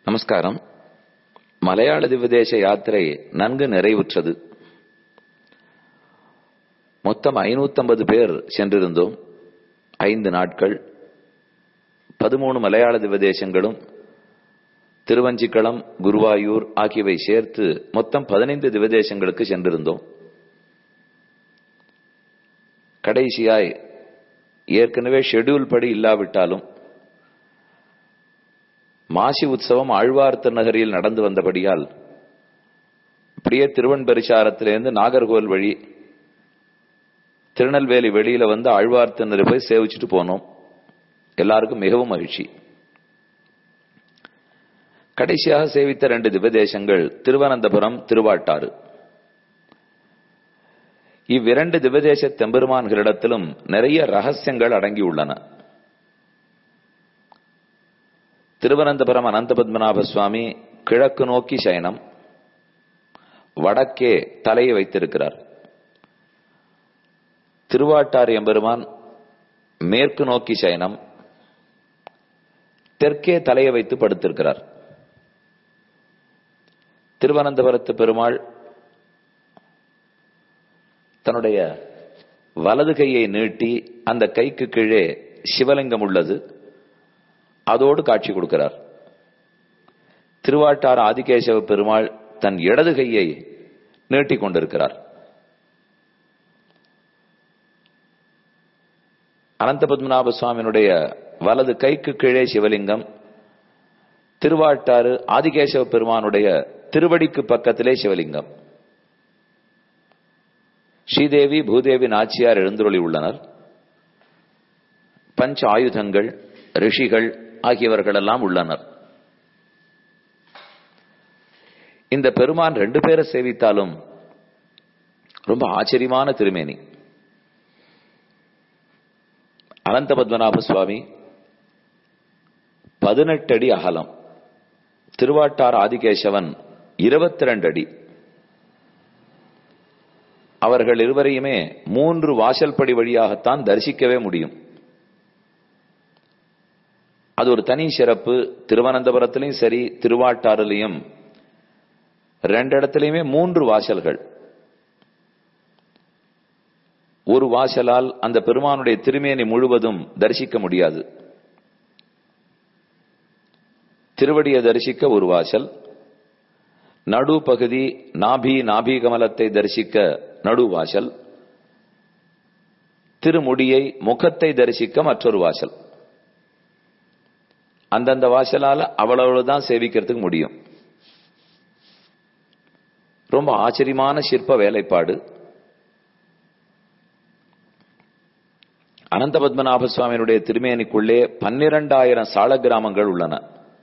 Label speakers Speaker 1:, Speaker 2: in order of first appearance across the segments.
Speaker 1: நமஸ்காரம் மலையாள திவதேச யாத்திரை நன்கு நிறைவுற்றது மொத்தம் ஐநூத்தம்பது பேர் சென்றிருந்தோம் ஐந்து நாட்கள் பதிமூணு மலையாள திவதேசங்களும் திருவஞ்சிக்களம் குருவாயூர் ஆகியவை சேர்த்து மொத்தம் பதினைந்து திவதேசங்களுக்கு சென்றிருந்தோம் கடைசியாய் ஏற்கனவே ஷெட்யூல் படி இல்லாவிட்டாலும் மாசி உற்சவம் ஆழ்வார் திருநகரில் நடந்து வந்தபடியால் இப்படியே திருவன்பரிசாரத்திலிருந்து நாகர்கோவில் வழி திருநெல்வேலி வெளியில வந்து ஆழ்வார் திருநரை போய் சேவிச்சுட்டு போனோம் எல்லாருக்கும் மிகவும் மகிழ்ச்சி கடைசியாக சேவித்த ரெண்டு திவதேசங்கள் திருவனந்தபுரம் திருவாட்டாறு இவ்விரண்டு திவதேச தெம்பெருமான்களிடத்திலும் நிறைய ரகசியங்கள் அடங்கியுள்ளன திருவனந்தபுரம் அனந்த பத்மநாப சுவாமி கிழக்கு நோக்கி சயனம் வடக்கே தலையை வைத்திருக்கிறார் திருவாட்டார் எம்பெருமான் மேற்கு நோக்கி சயனம் தெற்கே தலையை வைத்து படுத்திருக்கிறார் திருவனந்தபுரத்து பெருமாள் தன்னுடைய வலது கையை நீட்டி அந்த கைக்கு கீழே சிவலிங்கம் உள்ளது அதோடு காட்சி கொடுக்கிறார் திருவாட்டார் ஆதிகேசவ பெருமாள் தன் இடது கையை நீட்டிக் கொண்டிருக்கிறார் அனந்த பத்மநாப சுவாமியினுடைய வலது கைக்கு கீழே சிவலிங்கம் திருவாட்டாறு ஆதிகேசவ பெருமானுடைய திருவடிக்கு பக்கத்திலே சிவலிங்கம் ஸ்ரீதேவி பூதேவி நாச்சியார் எழுந்துருளி உள்ளனர் பஞ்ச ஆயுதங்கள் ரிஷிகள் ஆகியவர்களெல்லாம் உள்ளனர் இந்த பெருமான் ரெண்டு பேரை சேவித்தாலும் ரொம்ப ஆச்சரியமான திருமேனி அனந்த பத்மநாப சுவாமி பதினெட்டு அடி அகலம் திருவாட்டார் ஆதிகேசவன் இருபத்தி ரெண்டு அடி அவர்கள் இருவரையுமே மூன்று வாசல் படி வழியாகத்தான் தரிசிக்கவே முடியும் அது ஒரு தனி சிறப்பு திருவனந்தபுரத்திலையும் சரி திருவாட்டாறுலையும் ரெண்டு இடத்துலையுமே மூன்று வாசல்கள் ஒரு வாசலால் அந்த பெருமானுடைய திருமேனி முழுவதும் தரிசிக்க முடியாது திருவடியை தரிசிக்க ஒரு வாசல் நடு பகுதி நாபி நாபி கமலத்தை தரிசிக்க நடு வாசல் திருமுடியை முகத்தை தரிசிக்க மற்றொரு வாசல் அந்தந்த வாசலால அவ்வளவுதான் சேவிக்கிறதுக்கு முடியும் ரொம்ப ஆச்சரியமான சிற்ப வேலைப்பாடு அனந்த பத்மநாப சுவாமியினுடைய திருமேனிக்குள்ளே பன்னிரண்டாயிரம் சால கிராமங்கள் உள்ளன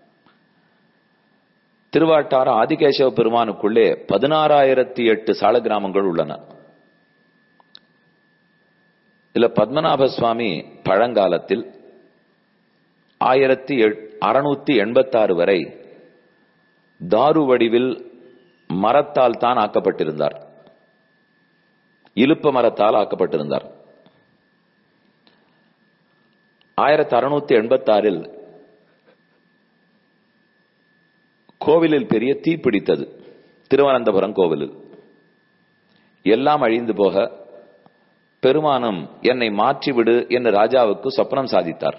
Speaker 1: திருவாட்டார ஆதிகேசவ பெருமானுக்குள்ளே பதினாறாயிரத்தி எட்டு சால கிராமங்கள் உள்ளன இதுல பத்மநாப சுவாமி பழங்காலத்தில் ஆயிரத்தி அறுநூத்தி எண்பத்தாறு வரை தாரு வடிவில் மரத்தால் தான் ஆக்கப்பட்டிருந்தார் இலுப்ப மரத்தால் ஆக்கப்பட்டிருந்தார் ஆயிரத்தி அறுநூத்தி எண்பத்தாறில் கோவிலில் பெரிய தீ பிடித்தது திருவனந்தபுரம் கோவிலில் எல்லாம் அழிந்து போக பெருமானும் என்னை மாற்றிவிடு என்று ராஜாவுக்கு சொப்னம் சாதித்தார்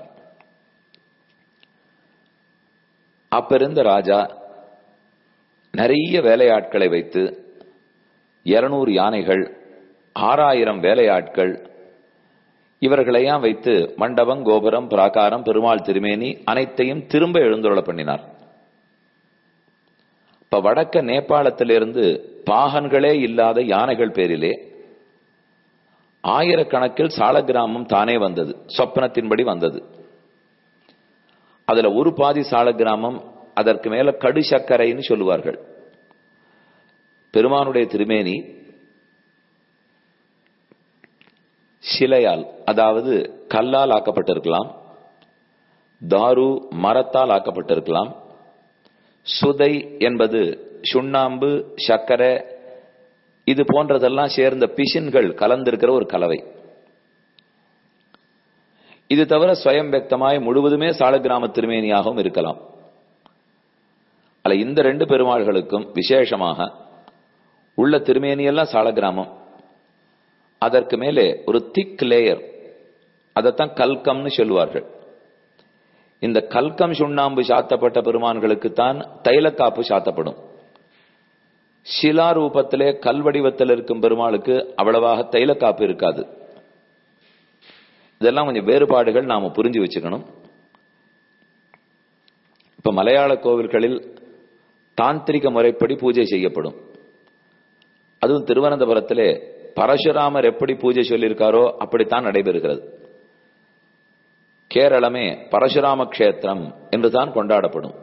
Speaker 1: அப்பெருந்த ராஜா நிறைய வேலையாட்களை வைத்து இருநூறு யானைகள் ஆறாயிரம் வேலையாட்கள் இவர்களையாம் வைத்து மண்டபம் கோபுரம் பிராகாரம் பெருமாள் திருமேனி அனைத்தையும் திரும்ப எழுந்துள்ள பண்ணினார் இப்ப வடக்க நேபாளத்திலிருந்து பாகன்களே இல்லாத யானைகள் பேரிலே ஆயிரக்கணக்கில் சால கிராமம் தானே வந்தது சொப்பனத்தின்படி வந்தது அதுல ஒரு பாதி சால கிராமம் அதற்கு மேல கடு சர்க்கரைன்னு சொல்லுவார்கள் பெருமானுடைய திருமேனி சிலையால் அதாவது கல்லால் ஆக்கப்பட்டிருக்கலாம் தாரு மரத்தால் ஆக்கப்பட்டிருக்கலாம் சுதை என்பது சுண்ணாம்பு சர்க்கரை இது போன்றதெல்லாம் சேர்ந்த பிசின்கள் கலந்திருக்கிற ஒரு கலவை இது தவிர ஸ்வயம் வெக்தமாய் முழுவதுமே சால கிராம திருமேனியாகவும் இருக்கலாம் அல்ல இந்த ரெண்டு பெருமாள்களுக்கும் விசேஷமாக உள்ள திருமேனியெல்லாம் சாலக்கிராமம் அதற்கு மேலே ஒரு திக் லேயர் அதைத்தான் கல்கம்னு சொல்லுவார்கள் இந்த கல்கம் சுண்ணாம்பு சாத்தப்பட்ட பெருமான்களுக்குத்தான் தைலக்காப்பு சாத்தப்படும் சிலா ரூபத்திலே கல்வடிவத்தில் இருக்கும் பெருமாளுக்கு அவ்வளவாக தைலக்காப்பு இருக்காது இதெல்லாம் கொஞ்சம் வேறுபாடுகள் நாம புரிஞ்சு வச்சுக்கணும் இப்ப மலையாள கோவில்களில் தாந்திரிக முறைப்படி பூஜை செய்யப்படும் அதுவும் திருவனந்தபுரத்திலே பரசுராமர் எப்படி பூஜை சொல்லியிருக்காரோ அப்படித்தான் நடைபெறுகிறது கேரளமே பரசுராம கஷேத்திரம் என்றுதான் கொண்டாடப்படும்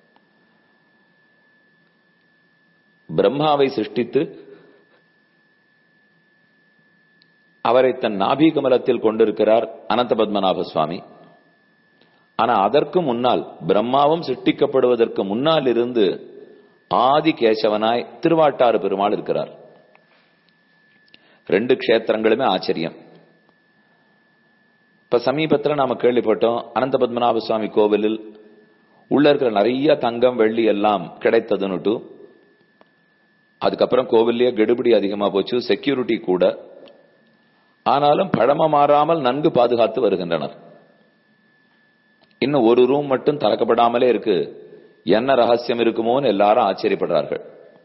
Speaker 1: பிரம்மாவை சிருஷ்டித்து அவரை தன் நாபி கமலத்தில் கொண்டிருக்கிறார் அனந்த பத்மநாப சுவாமி ஆனா அதற்கு முன்னால் பிரம்மாவும் சிருஷ்டிக்கப்படுவதற்கு முன்னால் இருந்து ஆதி கேசவனாய் திருவாட்டாறு பெருமாள் இருக்கிறார் ரெண்டு க்ஷேத்திரங்களுமே ஆச்சரியம் இப்ப சமீபத்துல நாம கேள்விப்பட்டோம் அனந்த பத்மநாப சுவாமி கோவிலில் உள்ள இருக்கிற நிறைய தங்கம் வெள்ளி எல்லாம் கிடைத்ததுன்னுட்டு அதுக்கப்புறம் கோவில்லயே கெடுபிடி அதிகமா போச்சு செக்யூரிட்டி கூட ஆனாலும் பழம மாறாமல் நன்கு பாதுகாத்து வருகின்றனர் இன்னும் ஒரு ரூம் மட்டும் திறக்கப்படாமலே இருக்கு என்ன ரகசியம் இருக்குமோன்னு எல்லாரும் ஆச்சரியப்படுறார்கள்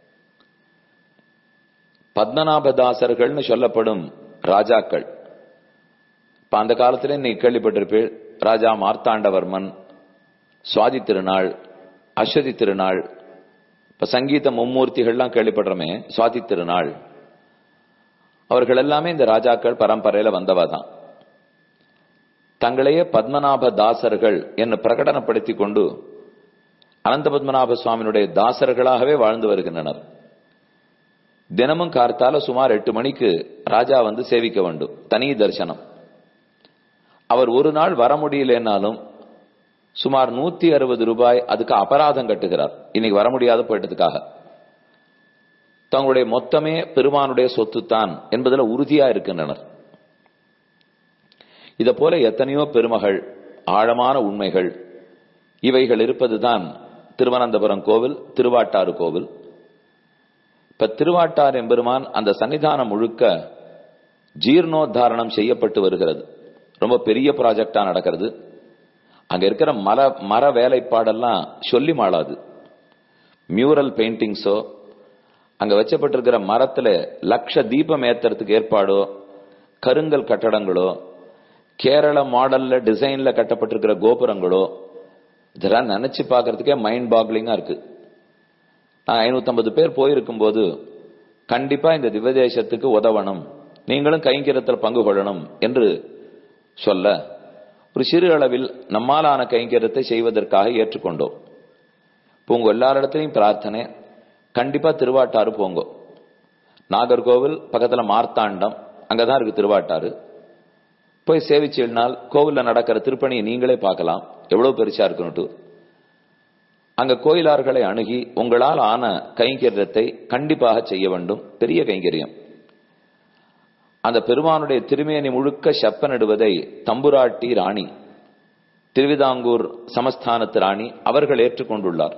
Speaker 1: பத்மநாபதாசர்கள்னு சொல்லப்படும் ராஜாக்கள் இப்ப அந்த காலத்துல நீ கேள்விப்பட்டிருப்பீள் ராஜா மார்த்தாண்டவர்மன் சுவாதி திருநாள் அஸ்வதி திருநாள் இப்ப சங்கீத மும்மூர்த்திகள்லாம் கேள்விப்படுறோமே சுவாதி திருநாள் அவர்கள் எல்லாமே இந்த ராஜாக்கள் பரம்பரையில வந்தவா தான் தங்களையே பத்மநாப தாசர்கள் என்று பிரகடனப்படுத்தி கொண்டு அனந்த பத்மநாப சுவாமியினுடைய தாசர்களாகவே வாழ்ந்து வருகின்றனர் தினமும் கார்த்தால சுமார் எட்டு மணிக்கு ராஜா வந்து சேவிக்க வேண்டும் தனி தரிசனம் அவர் ஒரு நாள் வர முடியலனாலும் சுமார் நூத்தி அறுபது ரூபாய் அதுக்கு அபராதம் கட்டுகிறார் இன்னைக்கு வர முடியாத போயிட்டதுக்காக தங்களுடைய மொத்தமே பெருமானுடைய சொத்து தான் என்பதில் உறுதியா இருக்கின்றனர் இத போல எத்தனையோ பெருமகள் ஆழமான உண்மைகள் இவைகள் இருப்பதுதான் திருவனந்தபுரம் கோவில் திருவாட்டாறு கோவில் இப்ப திருவாட்டார் எம்பெருமான் அந்த சன்னிதானம் முழுக்க ஜீர்ணோத்தாரணம் செய்யப்பட்டு வருகிறது ரொம்ப பெரிய ப்ராஜெக்டா நடக்கிறது அங்க இருக்கிற மர மர வேலைப்பாடெல்லாம் சொல்லி மாளாது மியூரல் பெயிண்டிங்ஸோ அங்க வச்சப்பட்டிருக்கிற மரத்துல லட்ச தீபம் ஏத்துறதுக்கு ஏற்பாடோ கருங்கல் கட்டடங்களோ கேரள மாடல்ல டிசைன்ல கட்டப்பட்டிருக்கிற கோபுரங்களோ இதெல்லாம் நினைச்சு பாக்குறதுக்கே மைண்ட் பாக்லிங்கா இருக்கு நான் ஐநூத்தி பேர் போயிருக்கும் போது கண்டிப்பா இந்த திவதேசத்துக்கு உதவணும் நீங்களும் கைங்கரியத்தில் பங்கு கொள்ளணும் என்று சொல்ல ஒரு சிறு அளவில் நம்மாலான கைங்கரியத்தை செய்வதற்காக ஏற்றுக்கொண்டோம் இப்போ உங்க எல்லாரிடத்திலையும் பிரார்த்தனை கண்டிப்பா திருவாட்டாறு போங்க நாகர்கோவில் பக்கத்துல மார்த்தாண்டம் அங்கதான் இருக்கு திருவாட்டாறு போய் சேவிச்சினால் கோவில்ல நடக்கிற திருப்பணியை நீங்களே பார்க்கலாம் எவ்வளவு பெருசா இருக்குன்னுட்டு அங்க கோயிலார்களை அணுகி உங்களால் ஆன கைங்கரியத்தை கண்டிப்பாக செய்ய வேண்டும் பெரிய கைங்கரியம் அந்த பெருமானுடைய திருமேனி முழுக்க செப்பனிடுவதை தம்புராட்டி ராணி திருவிதாங்கூர் சமஸ்தானத்து ராணி அவர்கள் ஏற்றுக்கொண்டுள்ளார்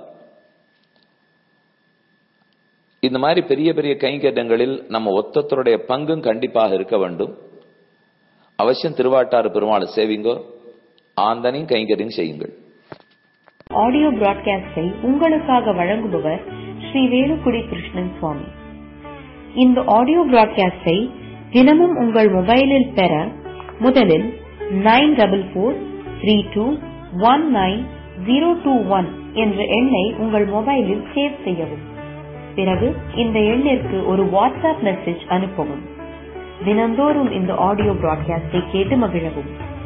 Speaker 1: இந்த மாதிரி பெரிய பெரிய கைங்கரியங்களில் நம்ம ஒத்தத்தருடைய பங்கும் கண்டிப்பாக இருக்க வேண்டும் அவசியம் திருவாட்டாறு பெருமாள் சேவிங்கோ ஆந்தனையும் கைங்கரியம் செய்யுங்கள்
Speaker 2: ஆடியோ பிராட்காஸ்டை உங்களுக்காக வழங்குபவர் ஸ்ரீ வேலுக்குடி கிருஷ்ணன் சுவாமி இந்த ஆடியோ பிராட்காஸ்டை தினமும் உங்கள் மொபைலில் பெற முதலில் nine double four three two one nine zero two one என்ற எண்ணை உங்கள் மொபைலில் சேவ் செய்யவும் பிறகு இந்த எண்ணிற்கு ஒரு வாட்ஸ்அப் மெசேஜ் அனுப்பவும் தினந்தோறும் இந்த ஆடியோ பிராட்காஸ்டை கேட்டு மகிழவும்